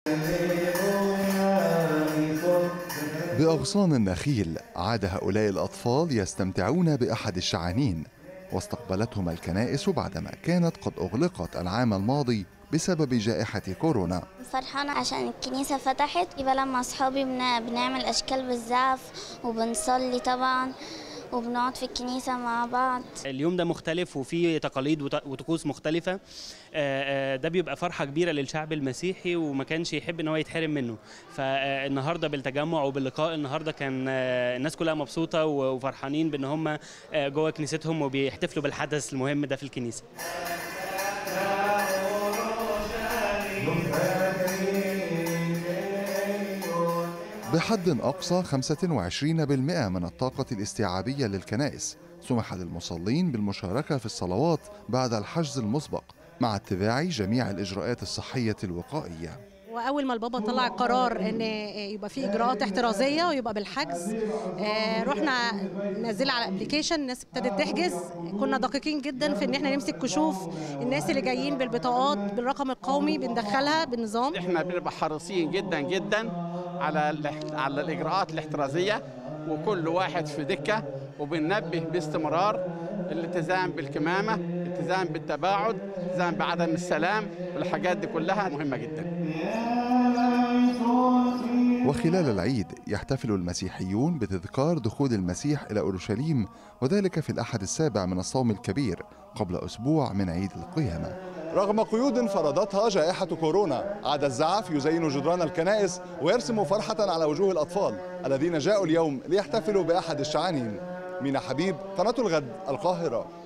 بأغصان النخيل عاد هؤلاء الأطفال يستمتعون بأحد الشعانين واستقبلتهم الكنائس بعدما كانت قد أغلقت العام الماضي بسبب جائحة كورونا فرحانة عشان الكنيسة فتحت يبقى لما أصحابي بن- بنعمل أشكال بالزعف وبنصلي طبعا وبنقعد في الكنيسة مع بعض اليوم ده مختلف وفيه تقاليد وط- وطقوس مختلفة آه، آه، ده بيبقى فرحة كبيرة للشعب المسيحي وما كانش يحب ان هو يتحرم منه فالنهارده بالتجمع وباللقاء النهارده كان آه، الناس كلها مبسوطة و- وفرحانين بان هم آه، جوه كنيستهم وبيحتفلوا بالحدث المهم ده في الكنيسة بحد أقصى 25% من الطاقة الاستيعابية للكنائس سمح للمصلين بالمشاركة في الصلوات بعد الحجز المسبق مع اتباع جميع الإجراءات الصحية الوقائية واول ما البابا طلع قرار ان يبقى في اجراءات احترازيه ويبقى بالحجز آه، رحنا ننزلها على ابلكيشن الناس ابتدت تحجز كنا دقيقين جدا في ان احنا نمسك كشوف الناس اللي جايين بالبطاقات بالرقم القومي بندخلها بالنظام احنا بنبقى حريصين جدا جدا على الاح- على الاجراءات الاحترازيه وكل واحد في دكه وبننبه باستمرار الالتزام بالكمامه الالتزام بالتباعد الالتزام بعدم السلام والحاجات دي كلها مهمه جدا وخلال العيد يحتفل المسيحيون بتذكار دخول المسيح إلى أورشليم وذلك في الأحد السابع من الصوم الكبير قبل أسبوع من عيد القيامة رغم قيود فرضتها جائحة كورونا عاد الزعف يزين جدران الكنائس ويرسم فرحة على وجوه الأطفال الذين جاءوا اليوم ليحتفلوا بأحد الشعانين مينا حبيب قناة الغد القاهرة